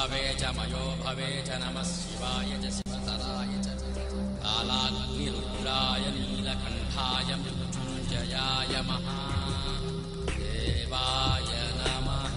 भवे च मयो भवे च नमः शिवाय च शिवतराय च कालाग्निरुद्राय नीलकण्ठाय मृत्युञ्जयाय महादेवाय नमः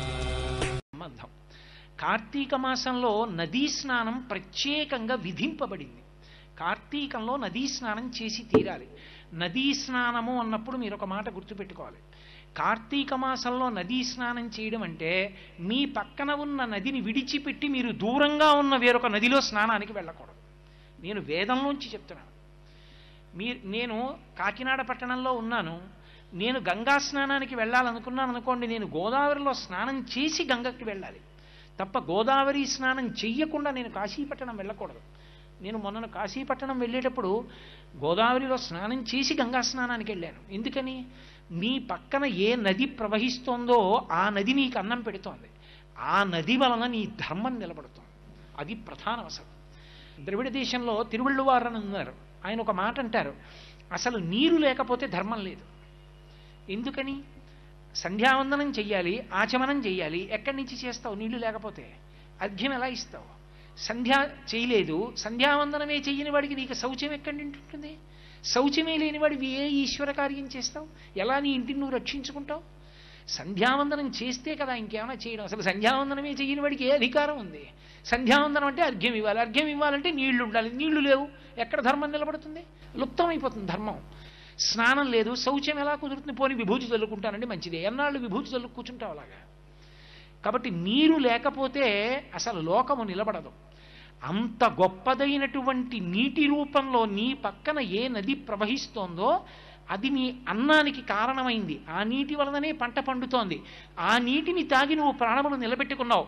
సంబంధం కార్తీక మాసంలో నదీ స్నానం ప్రత్యేకంగా విధింపబడింది కార్తీకంలో నదీ స్నానం చేసి తీరాలి నదీ స్నానము అన్నప్పుడు మీరు ఒక మాట గుర్తుపెట్టుకోవాలి కార్తీక మాసంలో నదీ స్నానం చేయడం అంటే మీ పక్కన ఉన్న నదిని విడిచిపెట్టి మీరు దూరంగా ఉన్న వేరొక నదిలో స్నానానికి వెళ్ళకూడదు నేను వేదంలోంచి చెప్తున్నాను మీరు నేను కాకినాడ పట్టణంలో ఉన్నాను నేను గంగా స్నానానికి వెళ్ళాలనుకున్నాను అనుకోండి నేను గోదావరిలో స్నానం చేసి గంగకి వెళ్ళాలి తప్ప గోదావరి స్నానం చెయ్యకుండా నేను కాశీపట్టణం వెళ్ళకూడదు నేను మొన్న కాశీపట్టణం వెళ్ళేటప్పుడు గోదావరిలో స్నానం చేసి గంగా స్నానానికి వెళ్ళాను ఎందుకని నీ పక్కన ఏ నది ప్రవహిస్తోందో ఆ నది నీకు అన్నం పెడుతోంది ఆ నది వలన నీ ధర్మం నిలబడుతోంది అది ప్రధాన అవసరం ద్రవిడ దేశంలో తిరువళ్ళువారు అని ఉన్నారు ఆయన ఒక మాట అంటారు అసలు నీరు లేకపోతే ధర్మం లేదు ఎందుకని సంధ్యావందనం చెయ్యాలి ఆచమనం చెయ్యాలి ఎక్కడి నుంచి చేస్తావు నీళ్లు లేకపోతే అర్ఘ్యం ఎలా ఇస్తావు సంధ్యా చేయలేదు సంధ్యావందనమే చెయ్యని వాడికి నీకు శౌచం ఎక్కడి నుండి ఉంటుంది శౌచమే లేని వాడివి ఏ ఈశ్వర కార్యం చేస్తావు ఎలా నీ ఇంటిని నువ్వు రక్షించుకుంటావు సంధ్యావందనం చేస్తే కదా ఇంకేమైనా చేయడం అసలు సంధ్యావందనమే చేయని వాడికి ఏ అధికారం ఉంది సంధ్యావందనం అంటే అర్ఘ్యం ఇవ్వాలి అర్ఘ్యం ఇవ్వాలంటే నీళ్లు ఉండాలి నీళ్లు లేవు ఎక్కడ ధర్మం నిలబడుతుంది లుప్తమైపోతుంది ధర్మం స్నానం లేదు శౌచం ఎలా కుదురుతుంది పోని విభూతి చల్లుకుంటానండి మంచిదే ఎన్నాళ్ళు విభూతి చల్లు కూర్చుంటావు అలాగా కాబట్టి నీరు లేకపోతే అసలు లోకము నిలబడదు అంత గొప్పదైనటువంటి నీటి రూపంలో నీ పక్కన ఏ నది ప్రవహిస్తోందో అది నీ అన్నానికి కారణమైంది ఆ నీటి వలననే పంట పండుతోంది ఆ నీటిని తాగి నువ్వు ప్రాణములు నిలబెట్టుకున్నావు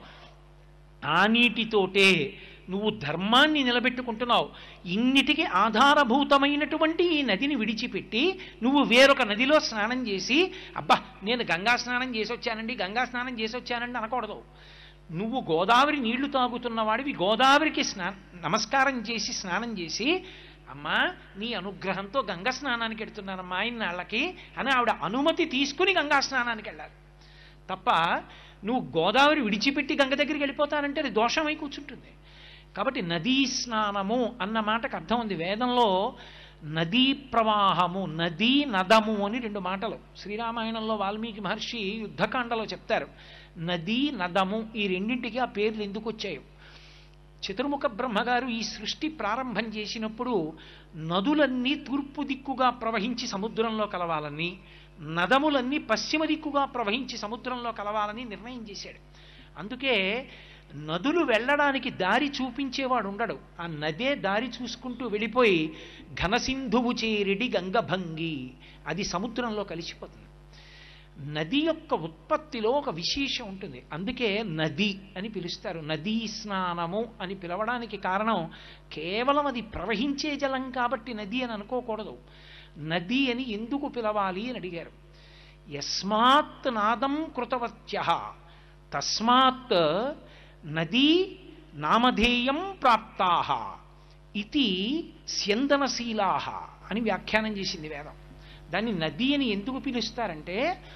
ఆ నీటితోటే నువ్వు ధర్మాన్ని నిలబెట్టుకుంటున్నావు ఇన్నిటికీ ఆధారభూతమైనటువంటి ఈ నదిని విడిచిపెట్టి నువ్వు వేరొక నదిలో స్నానం చేసి అబ్బా నేను గంగా స్నానం చేసి వచ్చానండి గంగా స్నానం చేసి వచ్చానండి అనకూడదు నువ్వు గోదావరి నీళ్లు తాగుతున్న వాడివి గోదావరికి స్నా నమస్కారం చేసి స్నానం చేసి అమ్మా నీ అనుగ్రహంతో గంగా స్నానానికి వెడుతున్నానమ్మా ఇన్నాళ్ళకి అని ఆవిడ అనుమతి తీసుకుని గంగా స్నానానికి వెళ్ళాలి తప్ప నువ్వు గోదావరి విడిచిపెట్టి గంగ దగ్గరికి వెళ్ళిపోతానంటే అది దోషమై కూర్చుంటుంది కాబట్టి నదీ స్నానము అన్న మాటకు అర్థం ఉంది వేదంలో నదీ ప్రవాహము నదీ నదము అని రెండు మాటలు శ్రీరామాయణంలో వాల్మీకి మహర్షి యుద్ధకాండలో చెప్తారు నదీ నదము ఈ రెండింటికి ఆ పేర్లు ఎందుకు వచ్చాయో చతుర్ముఖ బ్రహ్మగారు ఈ సృష్టి ప్రారంభం చేసినప్పుడు నదులన్నీ తూర్పు దిక్కుగా ప్రవహించి సముద్రంలో కలవాలని నదములన్నీ పశ్చిమ దిక్కుగా ప్రవహించి సముద్రంలో కలవాలని నిర్ణయం చేశాడు అందుకే నదులు వెళ్ళడానికి దారి చూపించేవాడు ఉండడు ఆ నదే దారి చూసుకుంటూ వెళ్ళిపోయి ఘనసింధువు చేరిడి గంగభంగి అది సముద్రంలో కలిసిపోతుంది నది యొక్క ఉత్పత్తిలో ఒక విశేషం ఉంటుంది అందుకే నది అని పిలుస్తారు నదీ స్నానము అని పిలవడానికి కారణం కేవలం అది ప్రవహించే జలం కాబట్టి నది అని అనుకోకూడదు నది అని ఎందుకు పిలవాలి అని అడిగారు యస్మాత్ నాదం కృతవత్య తస్మాత్ నదీ నామధేయం ప్రాప్తా ఇది స్యందనశీలా అని వ్యాఖ్యానం చేసింది వేదం దాన్ని నది అని ఎందుకు పిలుస్తారంటే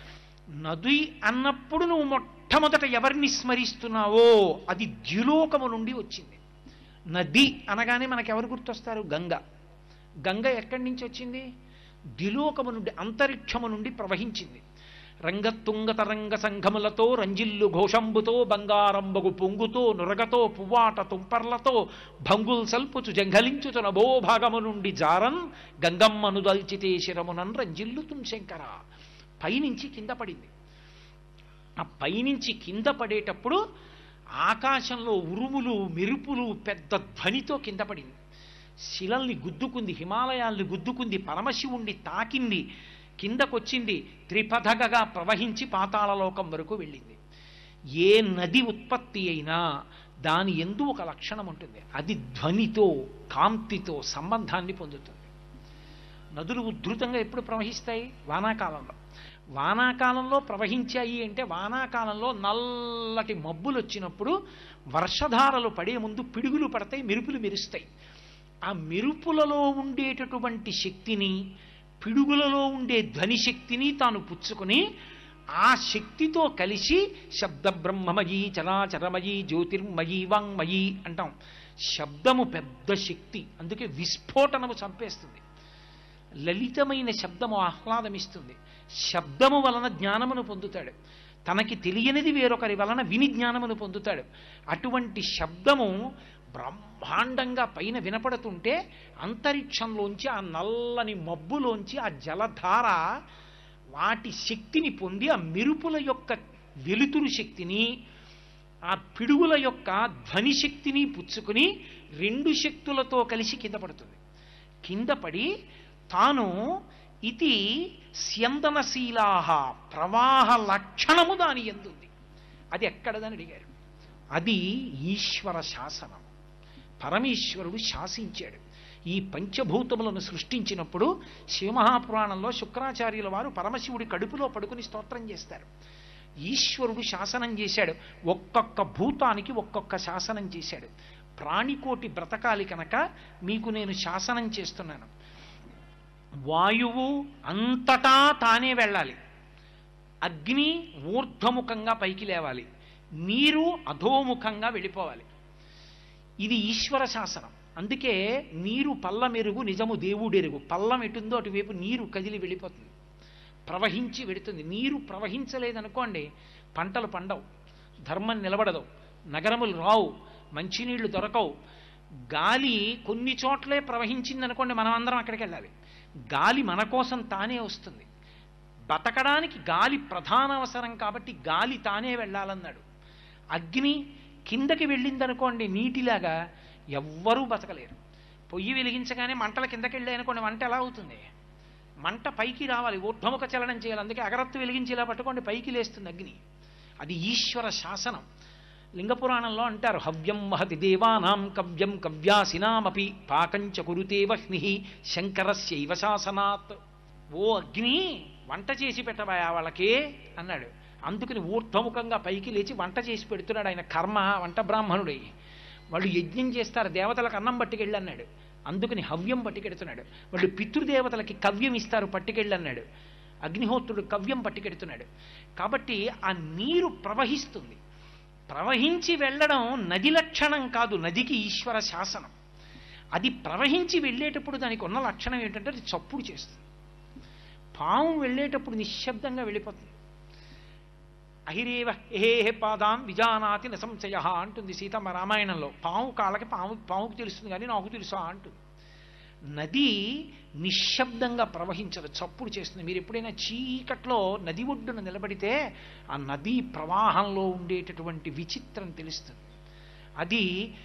నది అన్నప్పుడు నువ్వు మొట్టమొదట ఎవరిని స్మరిస్తున్నావో అది ద్యులోకము నుండి వచ్చింది నది అనగానే మనకెవరు గుర్తొస్తారు గంగ గంగ ఎక్కడి నుంచి వచ్చింది ద్యులోకము నుండి అంతరిక్షము నుండి ప్రవహించింది రంగతుంగ తరంగ సంఘములతో రంజిల్లు ఘోషంబుతో బంగారంబగు పొంగుతో నురగతో పువ్వాట తుంపర్లతో భంగుల్ సల్పుచు జంఘలించుచు నభోభాగము నుండి జారన్ గంగమ్మను దల్చితే శిరమునన్ రంజిల్లు తుంశంకర పైనుంచి కింద పడింది ఆ పైనుంచి కింద పడేటప్పుడు ఆకాశంలో ఉరుములు మెరుపులు పెద్ద ధ్వనితో కింద పడింది శిలల్ని గుద్దుకుంది హిమాలయాల్ని గుద్దుకుంది పరమశివుణ్ణి తాకింది కిందకొచ్చింది త్రిపథగగా ప్రవహించి పాతాళలోకం వరకు వెళ్ళింది ఏ నది ఉత్పత్తి అయినా దాని ఎందు ఒక లక్షణం ఉంటుంది అది ధ్వనితో కాంతితో సంబంధాన్ని పొందుతుంది నదులు ఉద్ధృతంగా ఎప్పుడు ప్రవహిస్తాయి వానాకాలంలో వానాకాలంలో ప్రవహించాయి అంటే వానాకాలంలో నల్లటి మబ్బులు వచ్చినప్పుడు వర్షధారలు పడే ముందు పిడుగులు పడతాయి మెరుపులు మెరుస్తాయి ఆ మెరుపులలో ఉండేటటువంటి శక్తిని పిడుగులలో ఉండే ధ్వని శక్తిని తాను పుచ్చుకొని ఆ శక్తితో కలిసి శబ్ద బ్రహ్మమయీ చరాచరమయీ జ్యోతిర్మయీ వాంగ్మయీ అంటాం శబ్దము పెద్ద శక్తి అందుకే విస్ఫోటనము చంపేస్తుంది లలితమైన శబ్దము ఆహ్లాదమిస్తుంది శబ్దము వలన జ్ఞానమును పొందుతాడు తనకి తెలియనిది వేరొకరి వలన విని జ్ఞానమును పొందుతాడు అటువంటి శబ్దము బ్రహ్మాండంగా పైన వినపడుతుంటే అంతరిక్షంలోంచి ఆ నల్లని మబ్బులోంచి ఆ జలధార వాటి శక్తిని పొంది ఆ మెరుపుల యొక్క వెలుతురు శక్తిని ఆ పిడుగుల యొక్క ధ్వని శక్తిని పుచ్చుకుని రెండు శక్తులతో కలిసి కింద పడుతుంది కింద పడి తాను ఇది స్యందనశీలాహ ప్రవాహ లక్షణము దాని ఎందుంది అది ఎక్కడదని అడిగారు అది ఈశ్వర శాసనం పరమేశ్వరుడు శాసించాడు ఈ పంచభూతములను సృష్టించినప్పుడు శివమహాపురాణంలో శుక్రాచార్యుల వారు పరమశివుడి కడుపులో పడుకుని స్తోత్రం చేస్తారు ఈశ్వరుడు శాసనం చేశాడు ఒక్కొక్క భూతానికి ఒక్కొక్క శాసనం చేశాడు ప్రాణికోటి బ్రతకాలి కనుక మీకు నేను శాసనం చేస్తున్నాను వాయువు అంతటా తానే వెళ్ళాలి అగ్ని ఊర్ధ్వముఖంగా పైకి లేవాలి నీరు అధోముఖంగా వెళ్ళిపోవాలి ఇది ఈశ్వర శాసనం అందుకే నీరు పల్ల మెరుగు నిజము దేవుడెరుగు పల్లం ఎటుందో అటువైపు నీరు కదిలి వెళ్ళిపోతుంది ప్రవహించి వెడుతుంది నీరు ప్రవహించలేదనుకోండి పంటలు పండవు ధర్మం నిలబడదు నగరములు రావు మంచినీళ్లు దొరకవు గాలి కొన్ని చోట్లే ప్రవహించిందనుకోండి మనం అందరం అక్కడికి వెళ్ళాలి గాలి మన కోసం తానే వస్తుంది బతకడానికి గాలి ప్రధాన అవసరం కాబట్టి గాలి తానే వెళ్ళాలన్నాడు అగ్ని కిందకి వెళ్ళిందనుకోండి నీటిలాగా ఎవ్వరూ బతకలేరు పొయ్యి వెలిగించగానే మంటల కిందకి వెళ్ళాయి అనుకోండి వంట ఎలా అవుతుంది మంట పైకి రావాలి ఊర్ధ్వముఖ చలనం చేయాలి అందుకే అగరత్తు వెలిగించి ఇలా పట్టుకోండి పైకి లేస్తుంది అగ్ని అది ఈశ్వర శాసనం లింగపురాణంలో అంటారు హవ్యం వహతి దేవానాం కవ్యం కవ్యాసినామపి పాకంచ కురుతే వహ్ని శంకరస్యైవ శాసనాత్ ఓ అగ్ని వంట చేసి పెట్టవా వాళ్ళకి అన్నాడు అందుకని ఊర్ధ్వముఖంగా పైకి లేచి వంట చేసి పెడుతున్నాడు ఆయన కర్మ వంట బ్రాహ్మణుడై వాళ్ళు యజ్ఞం చేస్తారు దేవతలకు అన్నం పట్టుకెళ్ళి అన్నాడు అందుకని హవ్యం పట్టుకెడుతున్నాడు వాళ్ళు పితృదేవతలకి కవ్యం ఇస్తారు పట్టుకెళ్ళి అన్నాడు అగ్నిహోత్రుడు కవ్యం పట్టుకెడుతున్నాడు కాబట్టి ఆ నీరు ప్రవహిస్తుంది ప్రవహించి వెళ్ళడం నది లక్షణం కాదు నదికి ఈశ్వర శాసనం అది ప్రవహించి వెళ్ళేటప్పుడు దానికి ఉన్న లక్షణం ఏంటంటే అది చప్పుడు చేస్తుంది పాము వెళ్ళేటప్పుడు నిశ్శబ్దంగా వెళ్ళిపోతుంది అహిరేవ హే పాదాం విజానాతి నసంశయ అంటుంది సీతమ్మ రామాయణంలో పాము కాళ్ళకి పాము పాముకు తెలుస్తుంది కానీ నాకు తెలుసా అంటుంది నది నిశ్శబ్దంగా ప్రవహించదు చప్పుడు చేస్తుంది మీరు ఎప్పుడైనా చీకట్లో నది ఒడ్డున నిలబడితే ఆ నదీ ప్రవాహంలో ఉండేటటువంటి విచిత్రం తెలుస్తుంది అది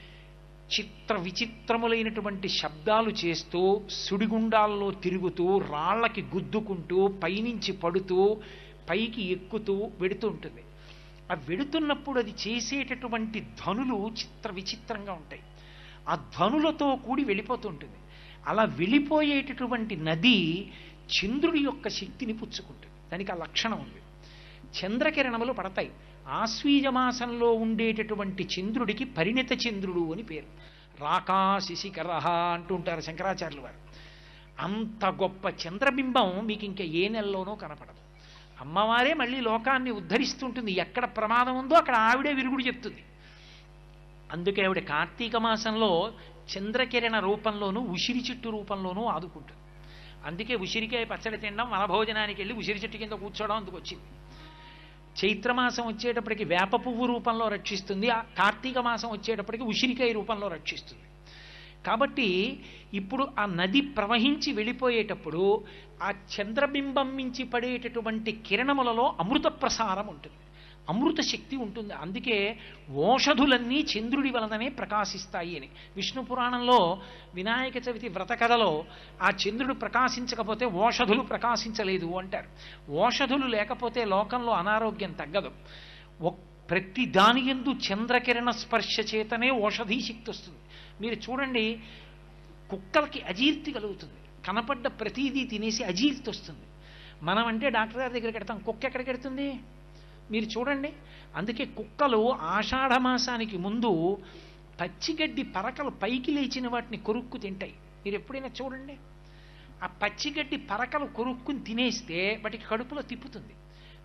చిత్ర విచిత్రములైనటువంటి శబ్దాలు చేస్తూ సుడిగుండాల్లో తిరుగుతూ రాళ్ళకి గుద్దుకుంటూ పైనుంచి పడుతూ పైకి ఎక్కుతూ వెడుతూ ఉంటుంది ఆ వెడుతున్నప్పుడు అది చేసేటటువంటి ధ్వనులు చిత్ర విచిత్రంగా ఉంటాయి ఆ ధ్వనులతో కూడి వెళ్ళిపోతూ ఉంటుంది అలా వెళ్ళిపోయేటటువంటి నది చంద్రుడి యొక్క శక్తిని పుచ్చుకుంటుంది దానికి ఆ లక్షణం ఉంది చంద్రకిరణములు పడతాయి ఆశ్వీజ మాసంలో ఉండేటటువంటి చంద్రుడికి పరిణిత చంద్రుడు అని పేరు రాకా శిశికరహ అంటుంటారు శంకరాచార్యులు వారు అంత గొప్ప చంద్రబింబం మీకు ఇంకా ఏ నెలలోనూ కనపడదు అమ్మవారే మళ్ళీ లోకాన్ని ఉద్ధరిస్తుంటుంది ఎక్కడ ప్రమాదం ఉందో అక్కడ ఆవిడే విరుగుడు చెప్తుంది అందుకే ఆవిడ కార్తీక మాసంలో చంద్రకిరణ రూపంలోనూ ఉసిరి చెట్టు రూపంలోనూ ఆదుకుంటుంది అందుకే ఉసిరికాయ పచ్చడి తినడం వనభోజనానికి వెళ్ళి ఉసిరి చెట్టు కింద కూర్చోవడం అందుకు వచ్చింది చైత్రమాసం వచ్చేటప్పటికి వేప పువ్వు రూపంలో రక్షిస్తుంది ఆ కార్తీక మాసం వచ్చేటప్పటికి ఉసిరికాయ రూపంలో రక్షిస్తుంది కాబట్టి ఇప్పుడు ఆ నది ప్రవహించి వెళ్ళిపోయేటప్పుడు ఆ చంద్రబింబం మించి పడేటటువంటి కిరణములలో అమృత ప్రసారం ఉంటుంది అమృత శక్తి ఉంటుంది అందుకే ఓషధులన్నీ చంద్రుడి వలననే ప్రకాశిస్తాయి అని విష్ణు పురాణంలో వినాయక చవితి వ్రత కథలో ఆ చంద్రుడు ప్రకాశించకపోతే ఓషధులు ప్రకాశించలేదు అంటారు ఓషధులు లేకపోతే లోకంలో అనారోగ్యం తగ్గదు ఒక్- ప్రతి దాని ఎందు చంద్రకిరణ స్పర్శ చేతనే ఓషధీ శక్తి వస్తుంది మీరు చూడండి కుక్కలకి అజీర్తి కలుగుతుంది కనపడ్డ ప్రతిదీ తినేసి అజీర్తి వస్తుంది మనం అంటే డాక్టర్ గారి దగ్గరికి వెడతాం కుక్క ఎక్కడికి వెడుతుంది మీరు చూడండి అందుకే కుక్కలు ఆషాఢ మాసానికి ముందు పచ్చిగడ్డి పరకలు పైకి లేచిన వాటిని కొరుక్కు తింటాయి మీరు ఎప్పుడైనా చూడండి ఆ పచ్చిగడ్డి పరకలు కొరుక్కుని తినేస్తే వాటికి కడుపులో తిప్పుతుంది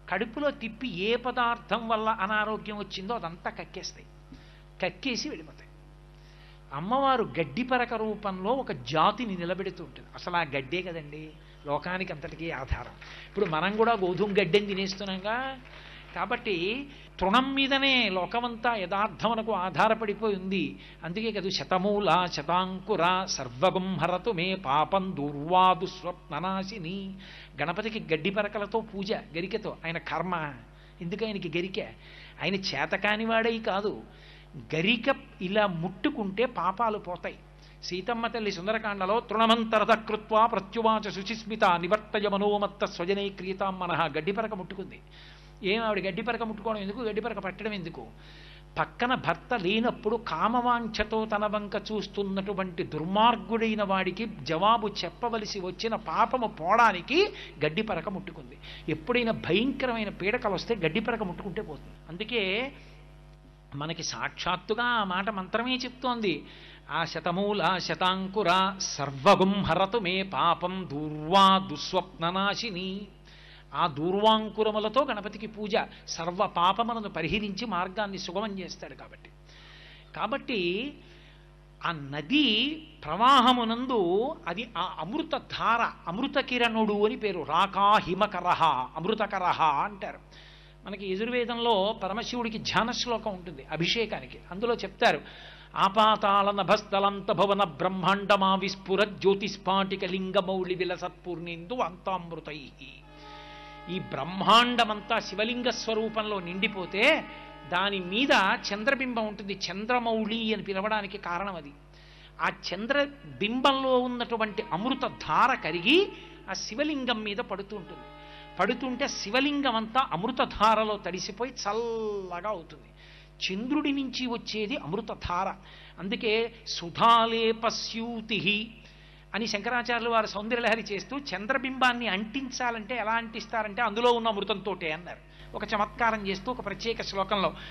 కడుపులో తిప్పి ఏ పదార్థం వల్ల అనారోగ్యం వచ్చిందో అదంతా కక్కేస్తాయి కక్కేసి వెళ్ళిపోతాయి అమ్మవారు గడ్డి పరక రూపంలో ఒక జాతిని నిలబెడుతూ ఉంటుంది అసలు ఆ గడ్డే కదండి లోకానికి అంతటికీ ఆధారం ఇప్పుడు మనం కూడా గోధుమ గడ్డని తినేస్తున్నాంగా కాబట్టి తృణం మీదనే లోకమంతా యథార్థమునకు ఆధారపడిపోయి ఉంది అందుకే కదా శతమూల శతాంకుర సర్వగుం హరతు మే పాపం దుర్వాదు స్వప్ననాశిని గణపతికి గడ్డి పరకలతో పూజ గరికతో ఆయన కర్మ ఎందుకు ఆయనకి గరిక ఆయన చేతకాని వాడై కాదు గరిక ఇలా ముట్టుకుంటే పాపాలు పోతాయి సీతమ్మ తల్లి సుందరకాండలో తృణమంతరత కృత్వా ప్రత్యువాచ శుచిస్మిత నివర్తయ మనోమత్త స్వజనే క్రియతాం మనః గడ్డిపరక ముట్టుకుంది ఏం ఆవిడ గడ్డిపరక ముట్టుకోవడం ఎందుకు గడ్డిపరక పట్టడం ఎందుకు పక్కన భర్త లేనప్పుడు కామవాంఛతో తన వంక చూస్తున్నటువంటి దుర్మార్గుడైన వాడికి జవాబు చెప్పవలసి వచ్చిన పాపము పోవడానికి గడ్డిపరక ముట్టుకుంది ఎప్పుడైనా భయంకరమైన పీడకలు వస్తే గడ్డిపరక ముట్టుకుంటే పోతుంది అందుకే మనకి సాక్షాత్తుగా ఆ మాట మంత్రమే చెప్తోంది ఆ శతమూల శతాంకుర సర్వగుం హరతు మే పాపం దూర్వా దుస్వప్ననాశిని ఆ దూర్వాంకురములతో గణపతికి పూజ సర్వ పాపములను పరిహరించి మార్గాన్ని సుగమం చేస్తాడు కాబట్టి కాబట్టి ఆ నది ప్రవాహమునందు అది ఆ అమృత ధార అమృత కిరణుడు అని పేరు రాకా హిమకరహ అమృతకరహ అంటారు మనకి యజుర్వేదంలో పరమశివుడికి ధ్యాన శ్లోకం ఉంటుంది అభిషేకానికి అందులో చెప్తారు ఆపాతాళ నభస్థలంత భవన బ్రహ్మాండమా విస్ఫుర జ్యోతిస్ఫాటిక లింగమౌళి విలసత్పూర్ణేందు అంతామృతై ఈ బ్రహ్మాండమంతా శివలింగ స్వరూపంలో నిండిపోతే దాని మీద చంద్రబింబం ఉంటుంది చంద్రమౌళి అని పిలవడానికి కారణం అది ఆ చంద్రబింబంలో ఉన్నటువంటి అమృత ధార కరిగి ఆ శివలింగం మీద పడుతూ ఉంటుంది పడుతుంటే శివలింగం అంతా అమృతధారలో తడిసిపోయి చల్లగా అవుతుంది చంద్రుడి నుంచి వచ్చేది అమృతధార అందుకే సుధాలేపస్యూతి అని శంకరాచార్యులు వారు సౌందర్యలహరి చేస్తూ చంద్రబింబాన్ని అంటించాలంటే ఎలా అంటిస్తారంటే అందులో ఉన్న అమృతంతోటే అన్నారు ఒక చమత్కారం చేస్తూ ఒక ప్రత్యేక శ్లోకంలో